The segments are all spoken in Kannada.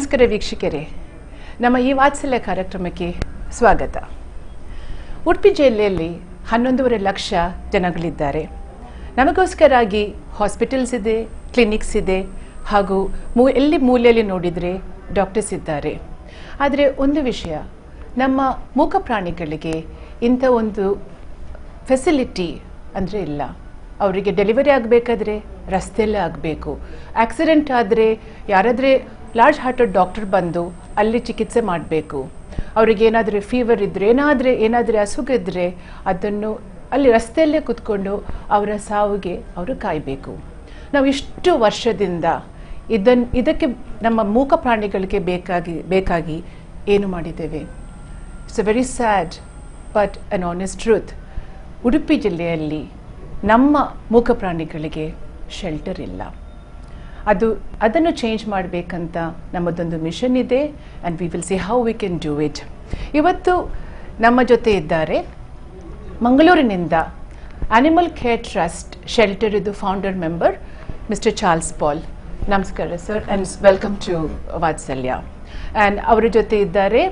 ನಮಸ್ಕಾರ ವೀಕ್ಷಕರೇ ನಮ್ಮ ಈ ವಾತ್ಸಲ್ಯ ಕಾರ್ಯಕ್ರಮಕ್ಕೆ ಸ್ವಾಗತ ಉಡುಪಿ ಜಿಲ್ಲೆಯಲ್ಲಿ ಹನ್ನೊಂದೂವರೆ ಲಕ್ಷ ಜನಗಳಿದ್ದಾರೆ ನಮಗೋಸ್ಕರಾಗಿ ಹಾಸ್ಪಿಟಲ್ಸ್ ಇದೆ ಕ್ಲಿನಿಕ್ಸ್ ಇದೆ ಹಾಗೂ ಮೂ ಎಲ್ಲಿ ಮೂಲೆಯಲ್ಲಿ ನೋಡಿದರೆ ಡಾಕ್ಟರ್ಸ್ ಇದ್ದಾರೆ ಆದರೆ ಒಂದು ವಿಷಯ ನಮ್ಮ ಮೂಕ ಪ್ರಾಣಿಗಳಿಗೆ ಇಂಥ ಒಂದು ಫೆಸಿಲಿಟಿ ಅಂದರೆ ಇಲ್ಲ ಅವರಿಗೆ ಡೆಲಿವರಿ ಆಗಬೇಕಾದ್ರೆ ರಸ್ತೆಯಲ್ಲೇ ಆಗಬೇಕು ಆಕ್ಸಿಡೆಂಟ್ ಆದರೆ ಯಾರಾದರೆ ಲಾರ್ಜ್ ಹಾರ್ಟೆಡ್ ಡಾಕ್ಟರ್ ಬಂದು ಅಲ್ಲಿ ಚಿಕಿತ್ಸೆ ಮಾಡಬೇಕು ಅವರಿಗೆ ಏನಾದರೂ ಫೀವರ್ ಇದ್ದರೆ ಏನಾದರೆ ಏನಾದರೆ ಅಸುಖ ಇದ್ದರೆ ಅದನ್ನು ಅಲ್ಲಿ ರಸ್ತೆಯಲ್ಲೇ ಕೂತ್ಕೊಂಡು ಅವರ ಸಾವಿಗೆ ಅವರು ಕಾಯಬೇಕು ನಾವು ಇಷ್ಟು ವರ್ಷದಿಂದ ಇದನ್ನು ಇದಕ್ಕೆ ನಮ್ಮ ಮೂಕ ಪ್ರಾಣಿಗಳಿಗೆ ಬೇಕಾಗಿ ಬೇಕಾಗಿ ಏನು ಮಾಡಿದ್ದೇವೆ it's a very sad but an honest truth Udupi ಜಿಲ್ಲೆಯಲ್ಲಿ ನಮ್ಮ ಮೂಕ ಪ್ರಾಣಿಗಳಿಗೆ ಶೆಲ್ಟರ್ ಇಲ್ಲ ಅದು ಅದನ್ನು ಚೇಂಜ್ ಮಾಡಬೇಕಂತ ನಮ್ಮದೊಂದು ಮಿಷನ್ ಇದೆ and we will see how we can do it ಇವತ್ತು ನಮ್ಮ ಜೊತೆ ಇದ್ದಾರೆ ಮಂಗಳೂರಿನಿಂದ ಅನಿಮಲ್ ಕೇರ್ ಟ್ರಸ್ಟ್ ಶೆಲ್ಟರ್ ಇದು founder member mister Charles Paul ನಮಸ್ಕಾರ sir and welcome to Vatsalya and ಅವರ ಜೊತೆ ಇದ್ದಾರೆ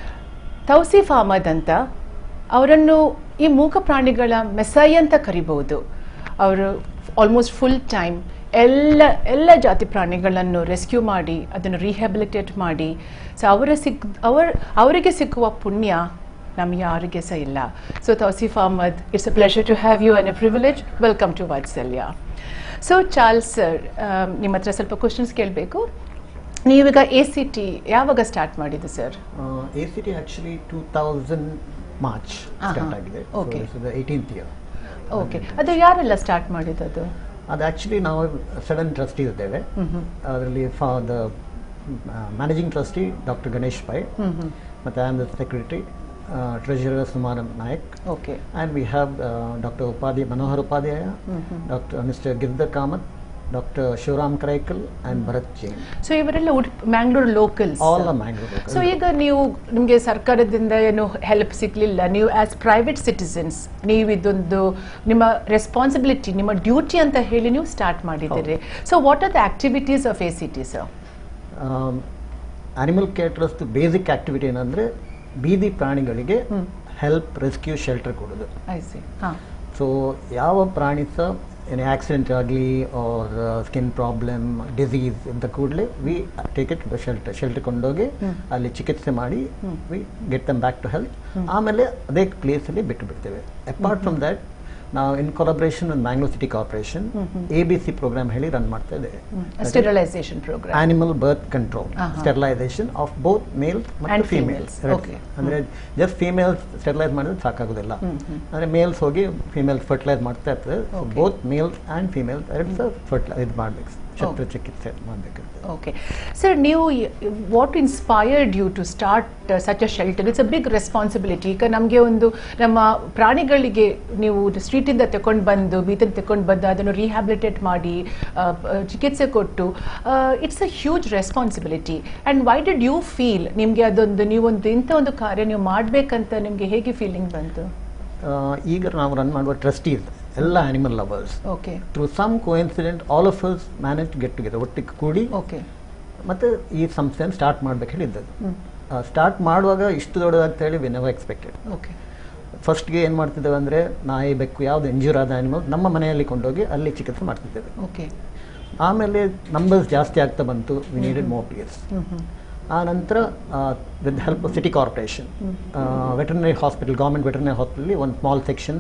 ತೌಸಿಫ್ ಅಹಮದ್ ಅಂತ ಅವರನ್ನು ಈ ಮೂಕ ಪ್ರಾಣಿಗಳ ಮೆಸ್ಸಾಯಿ ಅಂತ ಕರಿಬಹುದು ಅವರು ಆಲ್ಮೋಸ್ಟ್ ಫುಲ್ ಟೈಮ್ ಎಲ್ಲ ಎಲ್ಲ ಜಾತಿ ಪ್ರಾಣಿಗಳನ್ನು ರೆಸ್ಕ್ಯೂ ಮಾಡಿ ಅದನ್ನು ರಿಹ್ಯಾಬಿಲಿಟೇಟ್ ಮಾಡಿ ಸೊ ಅವರ ಸಿಗ್ ಅವರ ಅವರಿಗೆ ಸಿಕ್ಕುವ ಪುಣ್ಯ ನಮಗೆ ಯಾರಿಗೆ ಸಹ ಇಲ್ಲ so Tausif Ahmed it's a pleasure to have you and a privilege welcome to Vatsalya so Charles sir ನಿಮ್ಮ ಹತ್ರ ಸ್ವಲ್ಪ ಕ್ವಶನ್ಸ್ ಕೇಳಬೇಕು ನೀವೀಗ ಎ ಸಿ ಟಿ ಯಾವಾಗ ಸ್ಟಾರ್ಟ್ ಮಾಡಿದ್ದು sir A C T actually two thousand March ಆಹಾ. ಸ್ಟಾರ್ಟ್ ಆಗಿದೆ Okay. ಏಯ್ಟೀನ್ತ್ ಇಯರ್ ಓಕೆ ಅದು ಯಾರೆಲ್ಲ ಸ್ಟಾರ್ಟ್ ಮಾಡಿದ್ದು ಅದು ಆಕ್ಚುಲಿ ನಾವು ಸಡನ್ ಟ್ರಸ್ಟಿ ಇದ್ದೇವೆ ಅದರಲ್ಲಿ ಫಾ the managing trustee doctor Ganesh Pai ಮತ್ತು I am the secretary treasurer Sumar Nayak okay and we have doctor Upadhyaya Manohar Upadhyaya doctor mister Girdhar Kamath doctor Shivaram Karaikal and Bharat Jain so ಇವರೆಲ್ಲ Udupi Mangalore locals all the Mangalore so ಈಗ ನೀವು ನಿಮಗೆ ಸರ್ಕಾರದಿಂದ ಏನು ಹೆಲ್ಪ್ ಸಿಗ್ಲಿಲ್ಲ ನೀವು ಆಸ್ ಪ್ರೈವೇಟ್ ಸಿಟಿಸನ್ಸ್ ನೀವು ಇದೊಂದು ನಿಮ್ಮ ರೆಸ್ಪಾನ್ಸಿಬಿಲಿಟಿ ನಿಮ್ಮ ಡ್ಯೂಟಿ ಅಂತ ಹೇಳಿ ನೀವು ಸ್ಟಾರ್ಟ್ ಮಾಡಿದ್ದೀರಿ so what are the activities of A C T sir animal care trust basic activity ಏನಂದರೆ ಬೀದಿ ಪ್ರಾಣಿಗಳಿಗೆ ಹೆಲ್ಪ್ ರೆಸ್ಕ್ಯೂ ಶೆಲ್ಟರ್ ಕೊಡೋದು ಐ ಸಿ ಹಾಂ ಸೊ ಯಾವ ಪ್ರಾಣಿ ಸಹ ಏನೇ ಆಕ್ಸಿಡೆಂಟ್ ಆಗಲಿ ಆರ್ ಸ್ಕಿನ್ ಪ್ರಾಬ್ಲಮ್ ಡಿಸೀಸ್ ಅಂತ ಕೂಡಲೇ we take it shelter shelter ಕೊಂಡೋಗಿ ಅಲ್ಲಿ ಚಿಕಿತ್ಸೆ ಮಾಡಿ we get them back to health ಆಮೇಲೆ ಅದೇ ಪ್ಲೇಸಲ್ಲಿ ಬಿಟ್ಟು ಬಿಡ್ತೇವೆ ಅಪಾರ್ಟ್ ಫ್ರಮ್ ದ್ಯಾಟ್ ನಾವು in collaboration with Bangalore city corporation A B C programme ಹೇಳಿ ರನ್ ಮಾಡ್ತಾ ಇದ್ದೇವೆ sterilisation programme animal birth control ಆಹಾ. Sterilisation of both males And ಮತ್ತು females. Females Okay. ಅಂದ್ರೆ ಜಸ್ಟ್ ಫೀಮೇಲ್ಸ್ ಸ್ಟೆರಿಲೈಸ್ ಮಾಡಿದ್ರೆ ಸಾಕಾಗೋದಿಲ್ಲ ಅಂದ್ರೆ ಮೇಲ್ಸ್ ಹೋಗಿ ಫೀಮೇಲ್ಸ್ ಫರ್ಟಿಲೈಸ್ ಮಾಡ್ತಾ ಇರ್ತದೆ Okay. Both males and females ಎರಡು ಸಹ ಫರ್ಟಿಲೈಸ್ ಇದು ಮಾಡ್ಬೇಕು ಶಸ್ತ್ರ ಚಿಕಿತ್ಸೆ ಮಾಡಬೇಕಿರ್ತದೆ ಓಕೆ ಸರ್ ನೀವು what inspired you to start such a shelter it's a big responsibility ಈಗ ನಮಗೆ ಒಂದು ನಮ್ಮ ಪ್ರಾಣಿಗಳಿಗೆ ನೀವು ಸ್ಟ್ರೀಟಿಂದ ತಗೊಂಡು ಬಂದು ಬೀದಿನ ತಗೊಂಡು ಬಂದು ಅದನ್ನು ರಿಹ್ಯಾಬಿಲಿಟೇಟ್ ಮಾಡಿ ಆ, ಪ- ಚಿಕಿತ್ಸೆ ಕೊಟ್ಟು it's a huge responsibility and why did you feel ನಿಮಗೆ ಅದೊಂದು ನೀವೊಂದು ಇಂಥ ಒಂದು ಕಾರ್ಯ ನೀವು ಮಾಡಬೇಕಂತ ನಿಮಗೆ ಹೇಗೆ ಫೀಲಿಂಗ್ ಬಂತು ಆ, ಈಗ ನಾವು ರನ್ ಮಾಡುವ ಟ್ರಸ್ಟೀಸ್ ಎಲ್ಲ animal lovers okay through some coincident all of us manage get together ಒಟ್ಟಿಗೆ ಕೂಡಿ ಓಕೆ ಮತ್ತೆ ಈ ಸಂಸ್ಥೆಯನ್ನು ಸ್ಟಾರ್ಟ್ ಮಾಡ್ಬೇಕು ಹೇಳಿದ್ದದು ಸ್ಟಾರ್ಟ್ ಮಾಡುವಾಗ ಇಷ್ಟು ದೊಡ್ಡದಾಗ್ತ ಹೇಳಿ ವಿ ನೆವರ್ ಎಕ್ಸ್ಪೆಕ್ಟೆಡ್ ಓಕೆ ಫಸ್ಟ್ಗೆ ಏನು ಮಾಡ್ತಿದ್ದೇವೆ ಅಂದರೆ ನಾಯಿ ಬೆಕ್ಕು ಯಾವುದು ಇಂಜೂರ್ ಆದ ಆನಿಮಲ್ ನಮ್ಮ ಮನೆಯಲ್ಲಿ ಕೊಂಡೋಗಿ ಅಲ್ಲಿ ಚಿಕಿತ್ಸೆ ಮಾಡ್ತಿದ್ದೇವೆ ಓಕೆ ಆಮೇಲೆ ನಂಬರ್ಸ್ ಜಾಸ್ತಿ ಆಗ್ತಾ ಬಂತು ವಿ ನೀಡೆಡ್ ಮೋರ್ ಪ್ಲೇಸ್ ಆ ನಂತರ with help city corporation veterinary hospital government veterinary hospital ಒಂದು ಸ್ಮಾಲ್ ಸೆಕ್ಷನ್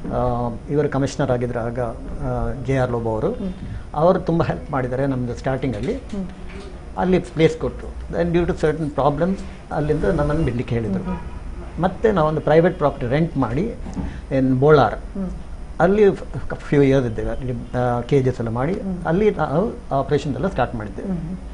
ಇವರು ಕಮಿಷನರ್ ಆಗಿದ್ರು ಆಗ ಜೆ ಆರ್ ಲೋಬೋ ಅವರು ಅವರು ತುಂಬ ಹೆಲ್ಪ್ ಮಾಡಿದ್ದಾರೆ ನಮ್ಮದು ಸ್ಟಾರ್ಟಿಂಗಲ್ಲಿ ಅಲ್ಲಿ ಪ್ಲೇಸ್ ಕೊಟ್ಟರು then due to certain problems ಅಲ್ಲಿಂದ ನಮ್ಮನ್ನು ಬಿಡ್ಲಿಕ್ಕೆ ಹೇಳಿದರು ಮತ್ತೆ ನಾವೊಂದು ಪ್ರೈವೇಟ್ ಪ್ರಾಪರ್ಟಿ ರೆಂಟ್ ಮಾಡಿ ಇನ್ ಬೋಳಾರ್ ಅಲ್ಲಿ ಫ್ಯೂ ಇಯರ್ಸ್ ಇದ್ದೇವೆ ಅಲ್ಲಿ ಕೇಜಸ್ ಎಲ್ಲ ಮಾಡಿ ಅಲ್ಲಿ ನಾವು ಆಪರೇಷನ್ ಎಲ್ಲ ಸ್ಟಾರ್ಟ್ ಮಾಡಿದ್ದೇವೆ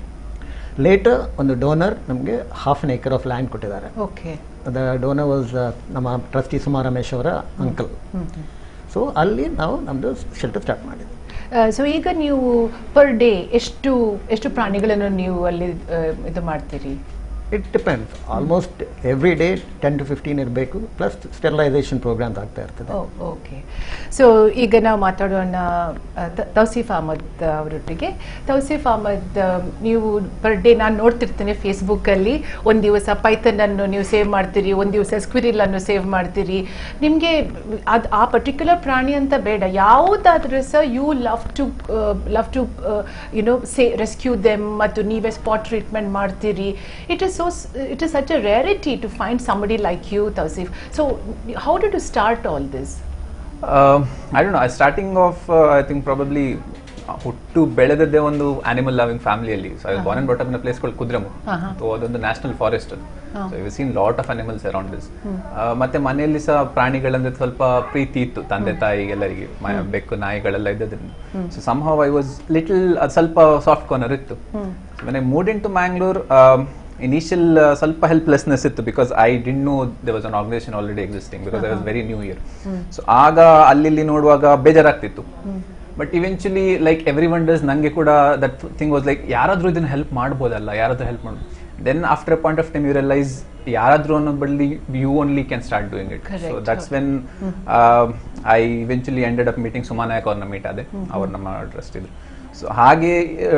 ಲೇಟರ್ ಒಂದು ಡೋನರ್ ನಮಗೆ half an acre of land ಕೊಟ್ಟಿದ್ದಾರೆ ಓಕೆ ದ ಡೋನರ್ ವಾಸ್ ನಮ್ಮ ಟ್ರಸ್ಟಿ ಸುಮಾ ರಮೇಶ್ ಅವರ ಅಂಕಲ್ ಸೊ ಅಲ್ಲಿ ನಾವು ನಮ್ಮದು ಶೆಲ್ಟರ್ ಸ್ಟಾರ್ಟ್ ಮಾಡಿದ್ವಿ ಸೊ ಈಗ ನೀವು ಪರ್ ಡೇ ಎಷ್ಟು ಎಷ್ಟು ಪ್ರಾಣಿಗಳನ್ನು ನೀವು ಅಲ್ಲಿ ಆ, ಇದು ಮಾಡ್ತೀರಿ it depends almost every day ten to fifteen ಇರಬೇಕು ಪ್ಲಸ್ ಸ್ಟೆರಿಲೈಸೇಷನ್ ಪ್ರೋಗ್ರಾಮ್ಸ್ ಆಗ್ತಾ ಇರ್ತದೆ ಓಕೆ ಸೊ ಈಗ ನಾವು ಮಾತಾಡೋಣ ಆ, ತ- ತೌಸೀಫ್ ಅಹಮದ್ ಅವರೊಟ್ಟಿಗೆ ತೌಸೀಫ್ ಅಹಮದ್ ಆ, ನೀವು ಪರ್ ಡೇ ನಾನು ನೋಡ್ತಿರ್ತೇನೆ ಫೇಸ್ಬುಕ್ಕಲ್ಲಿ ಒಂದು ದಿವಸ ಪೈಥನ್ ಅನ್ನು ನೀವು ಸೇವ್ ಮಾಡ್ತೀರಿ ಒಂದು ದಿವಸ ಸ್ಕ್ವಿರಿಲ್ ಅನ್ನು ಸೇವ್ ಮಾಡ್ತೀರಿ ನಿಮಗೆ ಅದು ಆ ಪರ್ಟಿಕ್ಯುಲರ್ ಪ್ರಾಣಿ ಅಂತ ಬೇಡ ಯಾವುದಾದ್ರೂ ಸಹ you love to love to you know say rescue them ಮತ್ತು ನೀವೇ ಸ್ಪಾಟ್ ಟ್ರೀಟ್ಮೆಂಟ್ ಮಾಡ್ತೀರಿ it is so it is such a rarity to find somebody like you, Tausif. So, how did you start all this? Uh, I don't know. I starting off, uh, I think probably uh, ಹುಟ್ಟು ಬೆಳೆದದ್ದೇ ಒಂದು ಅನಿಮಲ್ ಲವಿಂಗ್ ಫ್ಯಾಮಿಲಿಯಲ್ಲಿ so I born brought up in place called Kudremukh Uh-huh. So ಅದೊಂದು ನ್ಯಾಷನಲ್ ಫಾರೆಸ್ಟ್ ಅದು Oh. So you seen lot of animals around this ಮತ್ತೆ ಮನೆಯಲ್ಲಿ ಸಹ ಪ್ರಾಣಿಗಳಂದ್ರೆ ಸ್ವಲ್ಪ ಪ್ರೀತಿ ಇತ್ತು ತಂದೆ ತಾಯಿ ಎಲ್ಲರಿಗೆ ಮ- ಬೆಕ್ಕು ನಾಯಿಗಳೆಲ್ಲ ಇದ್ದದ್ರಿಂದ so some how I was little ಅದು ಸ್ವಲ್ಪ ಸಾಫ್ಟ್ ಕಾರ್ನರ್ ಇತ್ತು ಮನೆ moved into Mangalore initial ಸ್ವಲ್ಪ ಹೆಲ್ಪ್ಲೆಸ್ನೆಸ್ ಇತ್ತು because I didn't know they was an organisation already existing because I was very new here so ಆಗ ಅಲ್ಲಿ ಇಲ್ಲಿ ನೋಡುವಾಗ ಬೇಜಾರಾಗ್ತಿತ್ತು but eventually like everyone does ನಂಗೆ ಕೂಡ ದಟ್ ಥಿಂಗ್ ವಾಸ್ ಲೈಕ್ ಯಾರಾದ್ರೂ ಇದನ್ನ ಹೆಲ್ಪ್ ಮಾಡ್ಬೋದಲ್ಲ ಯಾರಾದ್ರೂ ಹೆಲ್ಪ್ ಮಾಡ್ಬೋದು then after point of time you realise ಯಾರಾದ್ರೂ ಅನ್ನೋದ್ ಬದಲಿ you only can start doing it so Correct. That's when I eventually ended up meeting Suma Nayak ಅವ್ರನ್ನ ಮೀಟ್ ಆದೆ ಅವ್ರು ನಮ್ಮ ಟ್ರಸ್ಟ್ ಇದ್ರು ಸೊ ಹಾಗೆ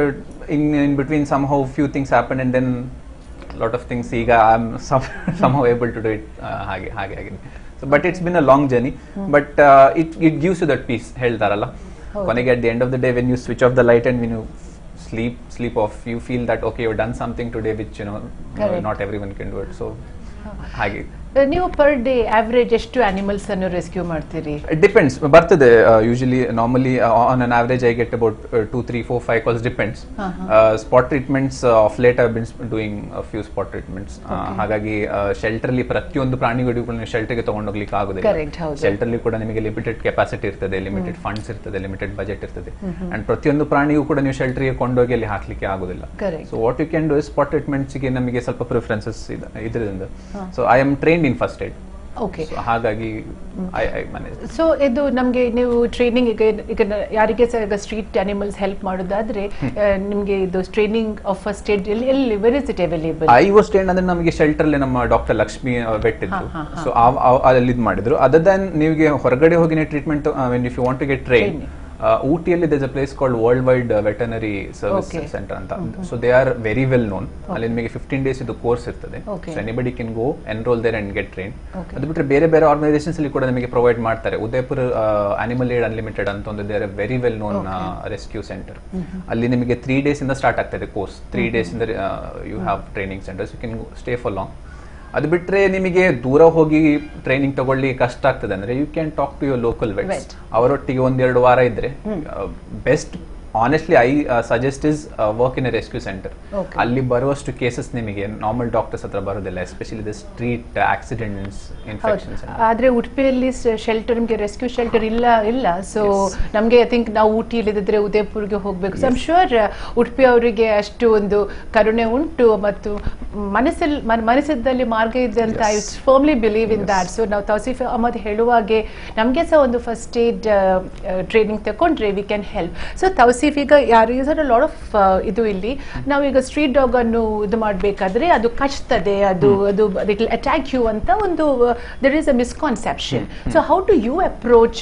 in in between somehow few things happen and then lot of things ಈಗ I am somehow able to do it ಹಾಗೆ ಹಾಗೆ ಆಗಿದೆ so but it's been a long journey but it it gives you that peace ಹೇಳ್ತಾರಲ್ಲ ಕೊನೆಗೆ at the end of the day when you switch off the light and when you sleep sleep off you feel that okay you done something today which you know Correct. Not everyone can do it so ಹಾಗೆ Uh, ನೀವು ಪರ್ ಡೇ ಆವ್ರೇಜ್ ಎಷ್ಟು ಅನಿಮಲ್ಸ್ ಅನ್ನು ರೆಸ್ಕ್ಯೂ ಮಾಡ್ತೀರಿ It depends. ಬರ್ತದೆ usually normally on an average I get about two three four five calls depends spot treatments of late I been doing few spot treatments ಹಾಗಾಗಿ ಶೆಲ್ಟರ್ ಅಲ್ಲಿ ಪ್ರತಿಯೊಂದು ಪ್ರಾಣಿಗಳಿಗೂ ನೀವು ಶೆಲ್ಟರ್ಗೆ ತಗೊಂಡೋಗ್ಲಿಕ್ಕೆ Correct, ಆಗುದಿಲ್ಲ ಹೌದು. ಶೆಲ್ಟರ್ ಅಲ್ಲಿ ಕೂಡ ನಿಮಗೆ ಲಿಮಿಟೆಡ್ ಕೆಪಾಸಿಟಿ ಇರ್ತದೆ ಲಿಮಿಟೆಡ್ ಫಂಡ್ಸ್ ಇರ್ತದೆ ಲಿಮಿಟೆಡ್ ಬಜೆಟ್ ಇರ್ತದೆ ಅಂಡ್ ಪ್ರತಿಯೊಂದು ಪ್ರಾಣಿಗೂ ಕೂಡ ನೀವು ಶೆಲ್ಟರ್ಗೆ ಕೊಂಡೋಗಿ ಅಲ್ಲಿ ಹಾಕ್ಲಿಕ್ಕೆ ಆಗುದಿಲ್ಲ Correct. So what you can do spot ಟ್ರೀಟ್ಮೆಂಟ್ಸ್ಗೆ ನಮಗೆ ಸ್ವಲ್ಪ ಪ್ರಿಫರೆನ್ಸಸ್ ಇದೆ ಇದರಿಂದ so I am trained in first aid okay so ಹಾಗಾಗಿ ಐ ಐ ಮನೇಜ್ ಸೊ ಇದು ನಮಗೆ ನೀವು ಟ್ರೈನಿಂಗ್ ಈಗ ಈಗ ನ- ಯಾರಿಗೆ ಸಹ ಈಗ ಸ್ಟ್ರೀಟ್ ಅನಿಮಲ್ಸ್ ಹೆಲ್ಪ್ ಮಾಡೋದಾದ್ರೆ ನಿಮಗೆ ಇದು ಟ್ರೈನಿಂಗ್ ಆಫ್ ಫಸ್ಟ್ ಏಡ್ ಎಲ್ಲಿ ಎಲ್ಲಿ where is it available I was train ಅಂದ್ರೆ ನಮಗೆ ಶೆಲ್ಟರ್ ಅಲ್ಲಿ ನಮ್ಮ ಡಾಕ್ಟರ್ ಲಕ್ಷ್ಮಿ ವೆಟ್ ಇದ್ರು ಹಾ, ಹಾ, ಸೊ ಅಲ್ಲಿ ಇದು ಮಾಡಿದ್ರು ಅದರ್ ದನ್ ನಿಮಗೆ ಹೊರಗಡೆ ಹೋಗಿನ treatment when if you want to get train Training. ಊಟಿಯಲ್ಲಿ there's a place called world wide veterinary service Okay. Centre ಅಂತ so they are very well known ಅಲ್ಲಿ ನಿಮಗೆ ಫಿಫ್ಟೀನ್ ಡೇಸ್ ಇದು ಕೋರ್ಸ್ ಇರ್ತದೆ Okay. So anybody can go enrol there and get train Okay. ಅದು ಬಿಟ್ಟರೆ ಬೇರೆ ಬೇರೆ ಆರ್ಗನೈಸೇಷನ್ಸ್ ಅಲ್ಲಿ ಕೂಡ ನಿಮಗೆ ಪ್ರೊವೈಡ್ ಮಾಡ್ತಾರೆ ಉದಯಪುರ ಅನಿಮಲ್ ಏಡ್ ಅನ್ಲಿಮಿಟೆಡ್ ಅಂತ ಒಂದು there very well known rescue centre ಅಲ್ಲಿ ನಿಮಗೆ ತ್ರೀ ಡೇಸ್ ಇಂದ ಸ್ಟಾರ್ಟ್ ಆಗ್ತದೆ ಕೋರ್ಸ್ ತ್ರೀ ಡೇಸ್ ಇಂದ you have training centres you can stay for long ಅದು ಬಿಟ್ರೆ ನಿಮಗೆ ದೂರ ಹೋಗಿ ಟ್ರೈನಿಂಗ್ ತಗೊಳ್ಳಿ ಕಷ್ಟ ಆಗ್ತದೆ ಅಂದ್ರೆ you can talk to your local vets Vet. ಅವರೊಟ್ಟಿಗೆ ಒಂದೆರಡು ವಾರ ಇದ್ರೆ best honestly I suggest is work in a rescue centre Okay. ಅಲ್ಲಿ ಬರುವಷ್ಟು ಕೇಸಸ್ ನಿಮಗೆ ನಾರ್ಮಲ್ ಡಾಕ್ಟರ್ಸ್ ಹತ್ರ ಬರೋದಿಲ್ಲ especially the street accidents infections ಆದ್ರೆ ಉಡುಪಿಯಲ್ಲಿ ಶೆಲ್ಟರ್ ನಿಮಗೆ ರೆಸ್ಕ್ಯೂ ಶೆಲ್ಟರ್ ಇಲ್ಲ ಇಲ್ಲ ಸೊ ನಮಗೆ ಐ ಥಿಂಕ್ ನಾವು ಊಟಿಯಲ್ಲಿ ಇದ್ದಿದ್ರೆ ಉದಯಪುರ್ಗೆ ಹೋಗ್ಬೇಕು ಸೊ ಐಮ್ ಶೂರ್ ಉಡುಪಿ ಅವರಿಗೆ ಅಷ್ಟು ಒಂದು ಕರುಣೆ ಉಂಟು ಮತ್ತು ಮನಸ್ಸಲ್ಲಿ ಮನ- ಮನಸ್ಸಿದ್ದಲ್ಲಿ ಮಾರ್ಗ ಇದೆ ಅಂತ I Yes. Firmly believe in that so ನಾವು ತೌಸಿಫ್ ಅಹಮದ್ ಹೇಳುವಾಗೆ ನಮಗೆ ಸಹ ಒಂದು ಫಸ್ಟ್ ಏಡ್ ಟ್ರೈನಿಂಗ್ ತಗೊಂಡ್ರೆ we can help so Tausif ಈಗ ಯಾರು ಯೂಸ್ ಲಾಟ್ ಆಫ್ ಇದು ಇಲ್ಲಿ ನಾವೀಗ ಸ್ಟ್ರೀಟ್ ಡಾಗ್ ಅನ್ನು ಇದು ಮಾಡಬೇಕಾದ್ರೆ ಅದು ಕಚ್ತದೆ ಅದು ಅದು ಇಟ್ ಅಟ್ಯಾಕ್ ಯು ಅಂತ ಒಂದು there is a misconception so how do you approach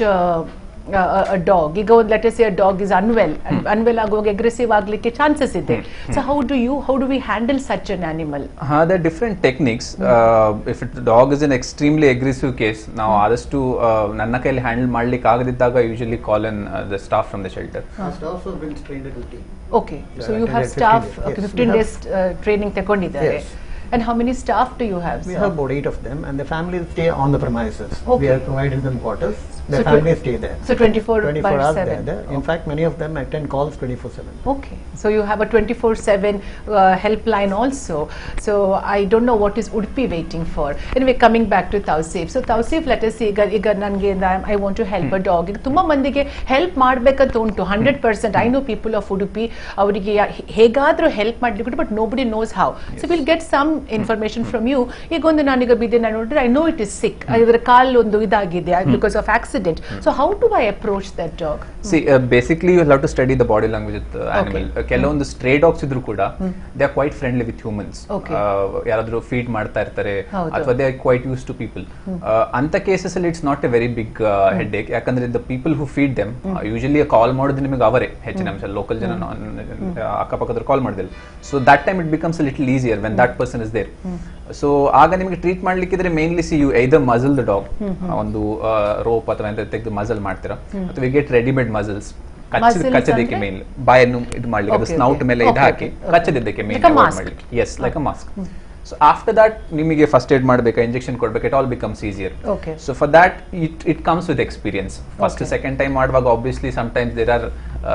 dog ಈಗ ಒಂದು let's a dog is unwell unwell ಆಗುವಾಗ ಅಗ್ರೆಸಿವ್ ಆಗಲಿಕ್ಕೆ ಚಾನ್ಸಸ್ ಇದೆ so how do you how do we handle such an animal ಹಾ the different techniques if it dog is an extremely aggressive case ನಾವು ಆದಷ್ಟು ಆ, ನನ್ನ ಕೈಯಲ್ಲಿ ಹ್ಯಾಂಡಲ್ ಮಾಡ್ಲಿಕ್ಕೆ ಆಗದಿದ್ದಾಗ usually call in the staff from the shelter staff been trained at Ooty Okay, so Yeah, you have attended 15 staff, days. okay, Yes, 15 we days uh, training ತಗೊಂಡಿದ್ದಾರೆ. Yes. And how many staff do you have? We sir? have about eight of them, and the families stay on the premises. Okay. We have provided them quarters. The So tw- families stay there. So 24 by 24 hours 7. they're there. In fact, many of them attend calls 24/7. Okay, so you have a 24/7 uh, helpline also. So I don't know what is Udupi waiting for. Anyway, coming back to Tausif. So Tausif, let us see. ಈಗ ಈಗ ನನಗೆ I want to help a dog ಈಗ ತುಂಬ ಮಂದಿಗೆ ಹೆಲ್ಪ್ ಮಾಡ್ಬೇಕಂತ ಉಂಟು hundred percent I know people of Udupi ಅವರಿಗೆ ಯಾ- ಹೇಗಾದ್ರೂ ಹೆಲ್ಪ್ ಮಾಡ್ಲಿಕ್ಕೆ but nobody knows how so will get some information from you ಈಗ ಒಂದು ನಾನೀಗ ಬಿದ್ದೆ ನಾನು ನೋಡಿದ್ರೆ I know it is sick ಇದರ ಕಾಲ್ ಒಂದು ಇದಾಗಿದೆ because of accident accident. So how do I approach that dog? See basically you have to study the body language with animal ಕೆಲವೊಂದು ಸ್ಟ್ರೇ ಡಾಗ್ಸ್ ಇದ್ರು ಕೂಡ they are quite friendly with humans Okay. ಯಾರಾದ್ರೂ ಫೀಡ್ ಮಾಡ್ತಾ ಇರ್ತಾರೆ ಹೌದು. ಅಥವಾ they are quite use to people ಅಂತ ಕೇಸಸ್ ಅಲ್ಲಿ it's not a very big headache ಯಾಕಂದ್ರೆ the people who feed them usually call ಮಾಡೋದು ನಿಮಗೆ ಅವರೇ ಹೆಚ್ಚಿನ ಅಂಶ ಲೋಕಲ್ ಜನ ಅಕ್ಕಪಕ್ಕದವ್ರು ಕಾಲ್ ಮಾಡಿದಿಲ್ಲ so that time it becomes little easier when that person is there so ಆಗ ನಿಮಗೆ ಟ್ರೀಟ್ ಮಾಡ್ಲಿಕ್ಕಿದ್ರೆ mainly see you either muzzle the dog ಒಂದು ರೋಪ್ ಅಥವಾ ಎಂತ ತೆಗೆದು ಮಸಲ್ ಮಾಡ್ತೀರಾ ಅಥವಾ ಗೆಟ್ ರೆಡಿಮೇಡ್ ಮಸಲ್ಸ್ Muzzles ಕಚ್ಚದಿಕ್ಕೆ ಅಂದ್ರೆ? ಮೇನ್ ಬಾಯನ್ನು ಇದು ಮಾಡ್ಲಿಕ್ಕೆ ಅದು Okay, ಸ್ನೌಟ್ okay. ಮೇಲೆ ಇದು Okay, ಹಾಕಿ okay, okay. ಕಚ್ಚದಿದ್ದಕ್ಕೆ ಮೇನ್ Like a mask. ಮಾಡ್ಲಿಕ್ಕೆ yes like a mask so after that ನಿಮಗೆ ಫಸ್ಟ್ ಏಡ್ ಮಾಡ್ಬೇಕಾ ಇಂಜೆಕ್ಷನ್ ಕೊಡ್ಬೇಕು it all becomes easier Okay. So for that it it comes with experience first Okay. Second time ಮಾಡುವಾಗ obviously sometimes there are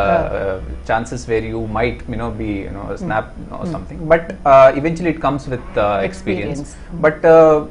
chances where you might ಮಿನೋ be you know snap something but eventually it comes with experience Experience. But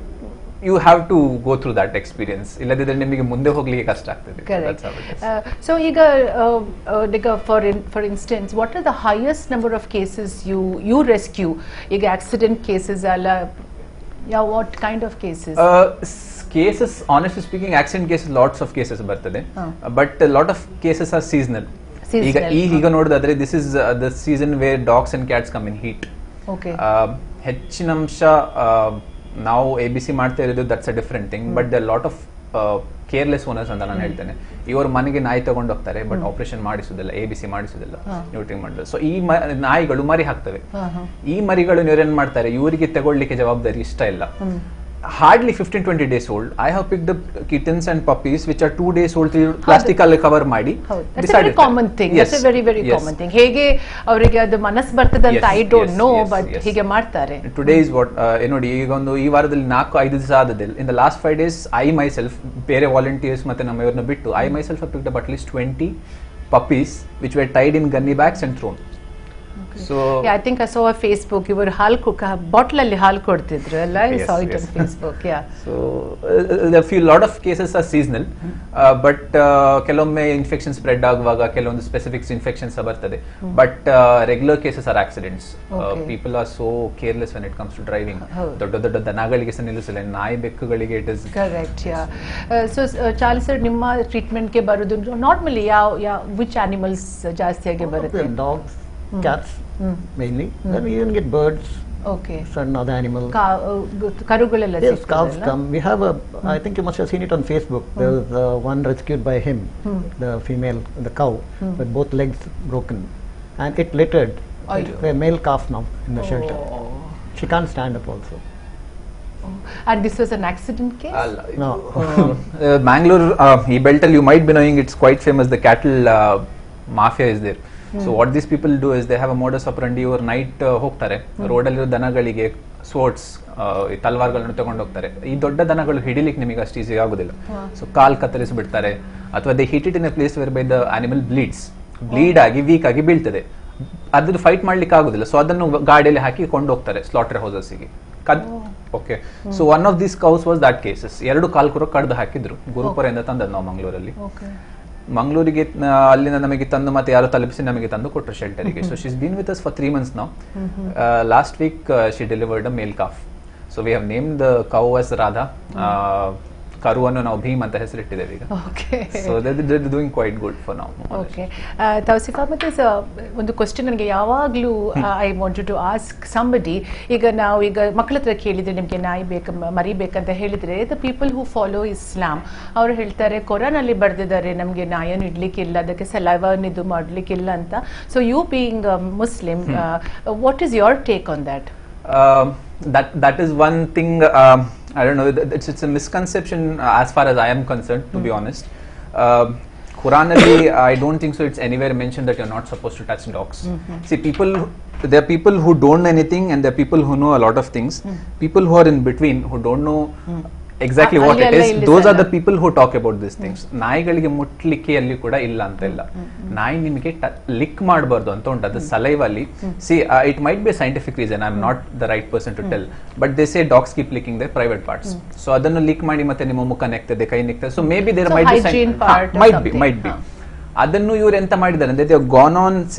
you have to go through that experience ಇಲ್ಲದಿದ್ರೆ ನಿಮಗೆ ಮುಂದೆ ಹೋಗ್ಲಿಕ್ಕೆ ಕಷ್ಟ ಆಗ್ತದೆ That's Correct. how it is. Uh, so, Iga, uh, uh, Diga, for in, for instance, what are the highest number of cases you you rescue? Iga, accident cases, ala, yeah, what kind of cases? Cases honestly speaking accident cases lots of cases ಬರ್ತದೆ ಹಾ. But lot of cases are seasonal ಈಗ Seasonal, ಈ ಈಗ ನೋಡೋದಾದ್ರೆ this is the season where dogs and cats come in heat okay. ಹೆಚ್ಚಿನ ಅಂಶ ಆ, ನಾವು ಎ ಬಿ ಸಿ ಮಾಡ್ತಾ ಇರೋದು that's a different thing but the lot of careless owners ಅಂತ ನಾನು ಹೇಳ್ತೇನೆ ಇವರು ಮನೆಗೆ ನಾಯಿ ತಗೊಂಡು ಹೋಗ್ತಾರೆ ಬಟ್ ಆಪರೇಷನ್ ಮಾಡಿಸುದಿಲ್ಲ ಎ ಬಿ ಸಿ ಮಾಡಿಸುದಿಲ್ಲ ಹಾ. ನ್ಯೂಟ್ರಿಂಗ್ ಮಾಡಿಲ್ಲ ಸೊ ಈ ಮ- ನಾಯಿಗಳು ಮರಿ ಹಾಕ್ತವೆ ಹಾ, ಹಾ. ಈ ಮರಿಗಳು ಏನ್ ಮಾಡ್ತಾರೆ ಇವರಿಗೆ ತಗೊಳ್ಳಿಕ್ಕೆ ಜವಾಬ್ದಾರಿ ಇಷ್ಟ ಇಲ್ಲ hardly fifteen twenty days old I have pick the kittens and puppies which are two days old plastic ಅಲ್ಲಿ ಕವರ್ ಮಾಡಿ ಹೌದು ದಟ್ಸ್ ಬಿಸಾಡಿರ್ತಾರೆ. Very common thing Yes, that's very very yes. Common thing ಹೇಗೆ ಅವರಿಗೆ ಅದು ಮನಸ್ಸು ಬರ್ತದೆ ಅಂತ Yes, I don't yes, know yes, but yes. ಹೀಗೆ ಮಾಡ್ತಾರೆ ಟುಡೇ ಇಸ್ ವಾಟ್ ನೋಡಿ ಈಗ ಒಂದು ಈ ವಾರದಲ್ಲಿ ನಾಲ್ಕು ಐದು ದಿವಸ ಆದದಿಲ್ಲ in the last five days I myself ಬೇರೆ ವಾಲಂಟಿಯರ್ಸ್ ಮತ್ತೆ ನಮ್ಮ ಇವ್ರನ್ನ ಬಿಟ್ಟು I myself picked up at least twenty puppies which were tied in gunny bags and thrown so I think I saw Facebook ಇವರು ಹಾಲು ಬಾಟ್ಲ್ ಅಲ್ಲಿ ಹಾಲು ಕೊಡ್ತಿದ್ರು ಅಲ್ಲ I Yes, saw it yes. On Facebook yeah so few lot of cases are seasonal but ಕೆಲವೊಮ್ಮೆ ಇನ್ಫೆಕ್ಷನ್ ಸ್ಪ್ರೆಡ್ ಆಗುವಾಗ ಕೆಲವೊಂದು ಸ್ಪೆಸಿಫಿಕ್ಸ್ ಇನ್ಫೆಕ್ಷನ್ಸ್ ಬರ್ತದೆ but regular cases are accidents Okay. People are so careless when it comes to driving ಹೌದು. ದೊಡ್ಡ ದೊಡ್ಡ ದನಗಳಿಗೆ ಸಹ ನಿಲ್ಲಿಸಿಲ್ಲ ನಾಯಿ ಬೆಕ್ಕುಗಳಿಗೆ it is correct yeah so Charlie sir ನಿಮ್ಮ ಟ್ರೀಟ್ಮೆಂಟ್ಗೆ ಬರೋದು ನಾರ್ಮಲಿ ಯಾವ ಯಾವ ವಿಚ್ ಆನಿಮಲ್ಸ್ ಜಾಸ್ತಿಯಾಗಿ ಬರುತ್ತೆ dogs, cats mainly. Then we even get birds, okay certain other animals. ಕರುಗಳೆಲ್ಲ Yes, cows ಸಿಗ್ತದಲ್ಲ? come. We have a. I think you must have seen it on Facebook. There was uh, one rescued by him, the female, the cow, with both legs broken, and it littered. Ayyo. A male calf now in the shelter. Oh. She can't stand up also. And this was an accident case? No. Mangalore ಈ ಬೆಲ್ಟಲ್ಲಿ you might be knowing it's quite famous the cattle mafia is there so what these people do is they have a modus operandi ಇವ್ರು ನೈಟ್ ಹೋಗ್ತಾರೆ ರೋಡಲ್ಲಿರೋ ದನಗಳಿಗೆ ಸ್ಪೋರ್ಟ್ಸ್ ತಲ್ವಾರ್ಗಳನ್ನು ತಗೊಂಡು ಹೋಗ್ತಾರೆ ಈ ದೊಡ್ಡ ದನಗಳು ಹಿಡಿಲಿಕ್ಕೆ ನಿಮಗೆ ಅಷ್ಟು ಈಸಿ ಆಗುದಿಲ್ಲ ಸೊ ಕಾಲ್ ಕತ್ತರಿಸಿ ಬಿಡ್ತಾರೆ ಅಥವಾ they hit it in a place whereby the animal bleeds bleed ಆಗಿ ವೀಕ್ ಆಗಿ ಬೀಳ್ತದೆ ಅದ್ರ ಫೈಟ್ ಮಾಡ್ಲಿಕ್ಕೆ ಆಗುದಿಲ್ಲ ಸೊ ಅದನ್ನು ಗಾಡಿಯಲ್ಲಿ ಹಾಕಿ ಕೊಂಡು ಹೋಗ್ತಾರೆ ಸ್ಲಾಟರ್ ಹೌಸಸ್ಗೆ ಕದ್ okay so one of this cows was that cases ಎರಡು ಕಾಲ್ಕುರ ಕಡ್ದು ಹಾಕಿದ್ರು ಗುರುಪುರದಿಂದ ತಂದದ್ದು ನಾವು ಮಂಗಳೂರಲ್ಲಿ Okay. ಮಂಗಳೂರಿಗೆ ಅಲ್ಲಿಂದ ನಮಗೆ ತಂದು ಮತ್ತೆ ಯಾರು ತಲುಪಿಸಿ ನಮಗೆ ತಂದು ಕೊಟ್ಟರು ಶೆಲ್ಟರಿಗೆ so she's been with us for three months ನಾವು last week she delivered a male calf so we have name the cow as Radha ಕರುವನ್ನು ನಾವು ಭೀಮ್ ಅಂತ ಹೆಸರಿಟ್ಟಿದ್ದೇವೆ ಈಗ Okay. So doing quite good for ನಾವು ಓಕೆ ತೌಸಿಫಾ ಮತ್ತೆ ಸ- ಒಂದು ಕ್ವಶನ್ ನನಗೆ ಯಾವಾಗಲೂ I wanted to ask somebody ಈಗ ನಾವು ಈಗ ಮಕ್ಕಳ ಹತ್ರ ಕೇಳಿದ್ರೆ ನಿಮಗೆ ನಾಯಿ ಬೇಕು ಮ- ಮರಿ ಬೇಕಂತ ಹೇಳಿದ್ರೆ the people who follow Islam ಅವರು ಹೇಳ್ತಾರೆ ಕೊರಾನಲ್ಲಿ ಬರೆದಿದ್ದಾರೆ ನಮಗೆ ನಾಯನ್ನು ಇಡ್ಲಿಕ್ಕಿಲ್ಲ ಅದಕ್ಕೆ ಸಲೈವನ್ ಇದು ಮಾಡ್ಲಿಕ್ಕಿಲ್ಲ ಅಂತ so you being Muslim what is your take on that um, that that is one thing um, I don't know th- it's, it's a misconception uh, as far as I am concerned to be honest um, Quranally I don't think so it's anywhere mentioned that you're not supposed to touch dogs see people who- there are people who don't know anything and there are people who know a lot of things people who are in between who don't know exactly uh- what it ಅಲ್ಲಿ ಎಲ್ಲ is ಇಲ್ಲಿ those are ಸಲ. the people who talk about this things ನಾಯಿಗಳಿಗೆ ಮುಟ್ಲಿಕ್ಕೆ ಅಲ್ಲಿ ಕೂಡ ಇಲ್ಲ ಅಂತ ಇಲ್ಲ ನಾಯಿ ನಿಮಗೆ ಲಿಕ್ ಮಾಡಬಾರ್ದು ಅಂತ ಉಂಟು ಅದು ಸಲೈವಲ್ಲಿ see it might be scientific reason I am not the right person to tell but they say dogs keep licking the private parts so ಅದನ್ನು ಲಿಕ್ ಮಾಡಿ ಮತ್ತೆ ನಿಮ್ಮ ಮುಖ ನೆಕ್ತದೆ ಕೈ ನೆಕ್ತದೆ so maybe there So might hygiene part or might be something. Might be ಹಾ. ಅದನ್ನು ಇವ್ರು ಎಂತ ಮಾಡಿದ್ದಾರೆ ಅಂದ್ರೆ they gone on saying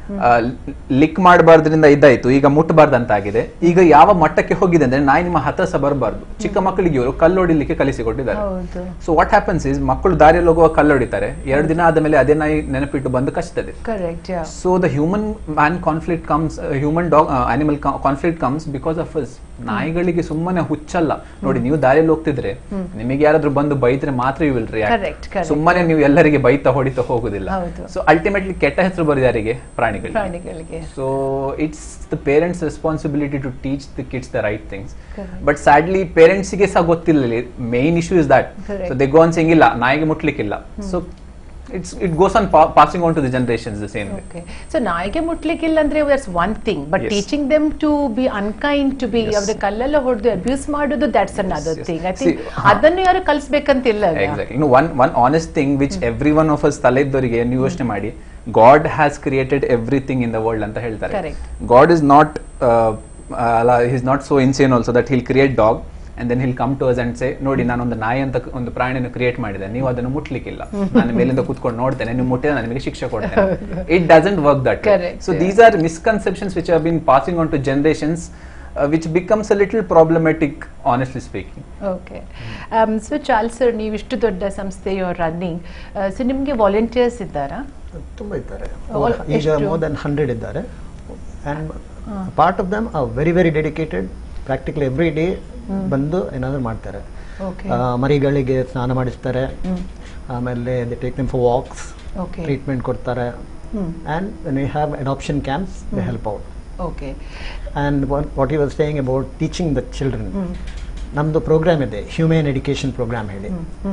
lick ಮಾಡಬಾರ್ದ್ರಿಂದ ಇದ್ದಾಯ್ತು ಈಗ ಮುಟ್ಟಬಾರ್ದು ಆಗಿದೆ ಈಗ ಯಾವ ಮಟ್ಟಕ್ಕೆ ಹೋಗಿದೆ ಅಂದ್ರೆ ನಾಯಿ ನಿಮ್ಮ ಹತ್ರ ಸಹ ಬರಬಾರ್ದು ಚಿಕ್ಕ ಮಕ್ಕಳಿಗೆ ಇವರು ಕಲ್ಲೊಡಿಲಿಕ್ಕೆ ಕಲಿಸಿಕೊಟ್ಟಿದ್ದಾರೆ ಹೌದು ಸೊ ವಾಟ್ ಹ್ಯಾಪನ್ಸ್ ಇಸ್ ಮಕ್ಕಳು ದಾರಿಯಲ್ಲಿ ಹೋಗುವ ಕಲ್ಲೊಡಿತಾರೆ ಎರಡು ದಿನ ಆದ ಮೇಲೆ ಅದೇ ನಾಯಿ ನೆನಪಿಟ್ಟು ಬಂದು ಕಚ್ತದೆ correct yeah so the human man conflict comes human dog animal conflict comes because of us ನಾಯಿಗಳಿಗೆ ಸುಮ್ಮನೆ ಹುಚ್ಚಲ್ಲ ನೋಡಿ ನೀವು ದಾರಿಯಲ್ಲಿ ಹೋಗ್ತಿದ್ರೆ ನಿಮಗೆ ಯಾರಾದ್ರೂ ಬಂದು ಬೈದ್ರೆ ಮಾತ್ರ you will Correct, react correct. ಸುಮ್ಮನೆ ನೀವು ಎಲ್ಲರಿಗೆ ಬೈತಾ ಹೊಡಿತಾ ಹೋಗುದಿಲ್ಲ ಹೌದು. ಸೊ ಅಲ್ಟಿಮೇಟ್ಲಿ ಕೆಟ್ಟ ಹೆಸರು ಬರೋದು ಯಾರಿಗೆ ಪ್ರಾಣಿಗಳಿಗೆ ಪ್ರಾಣಿಗಳಿಗೆ so it's the parents responsibility to teach the kids the right things Correct. But sadly ಪೇರೆಂಟ್ಸ್ಗೆ ಸಹ ಗೊತ್ತಿಲ್ಲ main issue is that Correct. So they go on ಇಲ್ಲ ನಾಯಿಗೆ ಮುಟ್ಲಿಕ್ಕಿಲ್ಲ so it's it goes on passing on to the generations the same okay so ನಾಯಿಗೆ ಮುಟ್ಲಿಕ್ಕಿಲ್ಲ ಅಂದ್ರೆ that's one thing but Yes. Teaching them to be unkind to be Yes. ಅವ್ರ ಕಲ್ಲೆಲ್ಲ ಹೊಡೆದು ಅಬ್ಯೂಸ್ ಮಾಡೋದು that's another yes. Thing I think See, ಹಾ. ಅದನ್ನು ಯಾರು ಕಲಿಸ್ಬೇಕಂತಿಲ್ಲ ಎಕ್ಸಾಕ್ಟ್ಲಿ ಇನ್ನು one one honest thing which every one of us ತಲೆ ಇದ್ದವರಿಗೆ ನೀವು ಯೋಚನೆ ಮಾಡಿ God has created everything in the world ಅಂತ ಹೇಳ್ತಾರೆ Correct. ಗಾಡ್ ಇಸ್ ನಾಟ್ ಅಲ್ಲ is not so insane also that he'll create dog and then he'll come to us and say ನೋಡಿ ನಾನು ಒಂದು ನಾಯಿ ಅಂತ ಒಂದು ಪ್ರಾಣಿಯನ್ನು ಕ್ರಿಯೇಟ್ ಮಾಡಿದೆ ನೀವು ಅದನ್ನು ಮುಟ್ಲಿಕ್ಕಿಲ್ಲ ನಾನು ಮೇಲಿಂದ ಕೂತ್ಕೊಂಡು ನೋಡ್ತೇನೆ ನೀವು ಮುಟ್ಟಿದ್ರೆ ನಾನು ನಿಮಗೆ ಶಿಕ್ಷೆ ಕೊಡ್ತೇನೆ it doesn't work that Correct, so yeah. These are misconceptions which have been passing on to generations which becomes a little problematic honestly speaking okay so ಚಾಲ್ ಸರ್ ನೀವು ಇಷ್ಟು ದೊಡ್ಡ ಸಂಸ್ಥೆಯ ರನ್ನಿಂಗ್ ಸೊ ನಿಮಗೆ ವಾಲಂಟಿಯರ್ಸ್ ಇದ್ದಾರಾ ತುಂಬ ಇದ್ದಾರೆ All- ಈಗ ಎಷ್ಟು? ಮೋರ್ ದೆನ್ ಹಂಡ್ರೆಡ್ ಇದ್ದಾರೆ and part of them are very very dedicated practically every day ಬಂದು ಏನಾದರೂ ಮಾಡ್ತಾರೆ ಓಕೆ ಆ, ಮರಿಗಳಿಗೆ ಸ್ನಾನ ಮಾಡಿಸ್ತಾರೆ ಆಮೇಲೆ they take them for walks okay treatment ಕೊಡ್ತಾರೆ and when you have adoption camps they help out okay and what you was saying about teaching the children ನಮ್ಮದು ಪ್ರೋಗ್ರಾಮ್ ಇದೆ ಹ್ಯೂಮನ್ ಎಡ್ಯುಕೇಷನ್ ಪ್ರೋಗ್ರಾಮ್ ಹೇಳಿ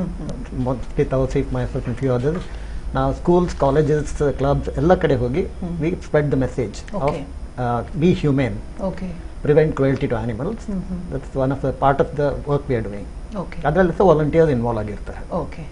ಮೊದಲು ತೌಸಿಫ್ ಮೈಸೂರ್ ಫ್ಯೂ ಅದರ್ಸ್ ನಾವು ಸ್ಕೂಲ್ಸ್ ಕಾಲೇಜಸ್ ಕ್ಲಬ್ಸ್ ಎಲ್ಲ ಕಡೆ ಹೋಗಿ we spread the message of Okay. Be human okay prevent cruelty to animals that's one of the part of the work we are doing okay ಅದರಲ್ಲಿ ಸಹ ವಾಲಂಟಿಯರ್ಸ್ ಇನ್ವಾಲ್ವ್ ಆಗಿರ್ತಾರೆ ಓಕೆ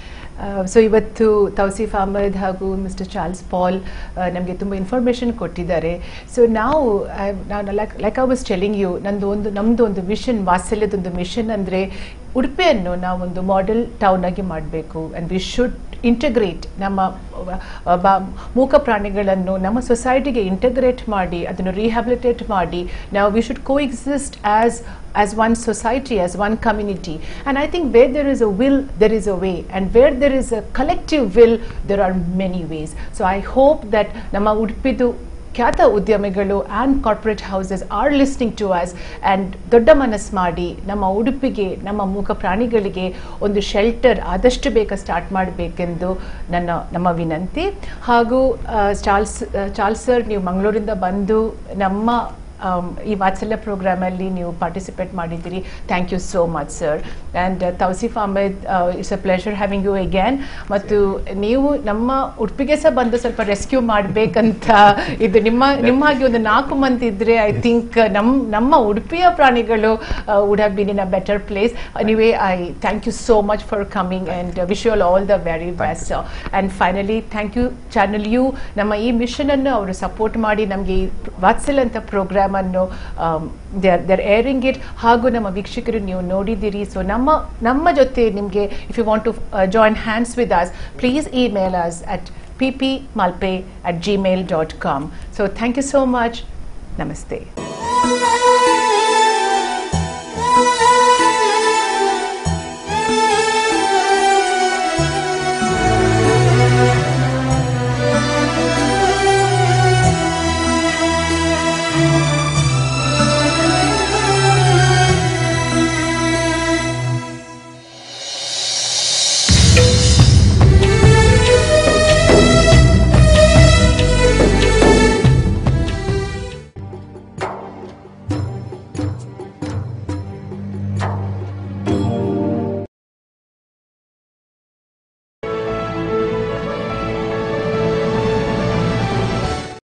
ಸೊ ಇವತ್ತು ತೌಸಿಫ್ ಅಹಮದ್ ಹಾಗೂ ಮಿಸ್ಟರ್ ಚಾರ್ಲ್ಸ್ ಪಾಲ್ ನಮಗೆ ತುಂಬ ಇನ್ಫಾರ್ಮೇಷನ್ ಕೊಟ್ಟಿದ್ದಾರೆ ಸೊ ನಾವು ನಾನು like like I was telling you ನಂದು ಒಂದು ನಮ್ಮದು ಒಂದು ಮಿಷನ್ ವಾತ್ಸಲ್ಯದೊಂದು ಮಿಷನ್ ಅಂದರೆ ಉಡುಪಿಯನ್ನು ನಾವೊಂದು ಮಾಡೆಲ್ ಟೌನ್ ಆಗಿ ಮಾಡಬೇಕು ಆ್ಯಂಡ್ ವಿ ಶುಡ್ ಇಂಟಗ್ರೇಟ್ ನಮ್ಮ ಅಹ್, ಬ- ಮೂಕ ಪ್ರಾಣಿಗಳನ್ನು ನಮ್ಮ ಸೊಸೈಟಿಗೆ ಇಂಟಗ್ರೇಟ್ ಮಾಡಿ ಅದನ್ನು ರಿಹ್ಯಾಬಿಲಿಟೇಟ್ ಮಾಡಿ ನಾವು we should coexist as as one society, as one community. And I think where there is a will, there is a way. And where there is a collective will, there are many ways. So I hope that ನಮ್ಮ ಉಡುಪಿದು ಖ್ಯಾತ ಉದ್ಯಮಿಗಳು and corporate houses are listening to us and ದೊಡ್ಡ ಮನಸ್ಸು ಮಾಡಿ ನಮ್ಮ ಉಡುಪಿಗೆ ನಮ್ಮ ಮೂಕ ಪ್ರಾಣಿಗಳಿಗೆ ಒಂದು ಶೆಲ್ಟರ್ ಆದಷ್ಟು ಬೇಗ ಸ್ಟಾರ್ಟ್ ಮಾಡಬೇಕೆಂದು ನನ್ನ ನಮ್ಮ ವಿನಂತಿ ಹಾಗೂ ಆ, ಚಾರ್ಲ್ಸ್ ಆ, ಚಾರ್ಲ್ಸ್ ಸರ್ ನೀವು ಮಂಗಳೂರಿಂದ ಬಂದು ನಮ್ಮ um, ಈ ವಾತ್ಸಲ್ಯ ಪ್ರೋಗ್ರಾಮಲ್ಲಿ ನೀವು ಪಾರ್ಟಿಸಿಪೇಟ್ ಮಾಡಿದ್ದೀರಿ thank you so much sir and Tausif Ahmed it's a pleasure having you again ಮತ್ತು ನೀವು ನಮ್ಮ ಉಡುಪಿಗೆ ಸಹ ಬಂದು ಸ್ವಲ್ಪ ರೆಸ್ಕ್ಯೂ ಮಾಡಬೇಕಂತ ಇದು ನಿಮ್ಮ ನಿಮ್ಮ ಹಾಗೆ ಒಂದು ನಾಲ್ಕು ಮಂದಿ ಇದ್ದರೆ ಐ ಥಿಂಕ್ ನಮ್ಮ ನಮ್ಮ ಉಡುಪಿಯ ಪ್ರಾಣಿಗಳು would have been in a better place anyway I thank you so much for coming and wish you all all the very best and finally thank you channel you ನಮ್ಮ ಈ ಮಿಷನ್ ಅನ್ನು ಅವರು ಸಪೋರ್ಟ್ ಮಾಡಿ ನಮಗೆ ಈ ವಾತ್ಸಲ್ ಅಂತ ಪ್ರೋಗ್ರಾಮ್ ಅನ್ನು ದೇರ್ ಏರಿಂಗ್ ಇಟ್ ಹಾಗೂ ನಮ್ಮ ವೀಕ್ಷಕರು ನೀವು ನೋಡಿದ್ದೀರಿ ಸೊ ನಮ್ಮ ನಮ್ಮ ಜೊತೆ ನಿಮಗೆ if you want to join hands with us please email us at P P Malpe at Gmail dot com so thank you so much ನಮಸ್ತೆ Thank you.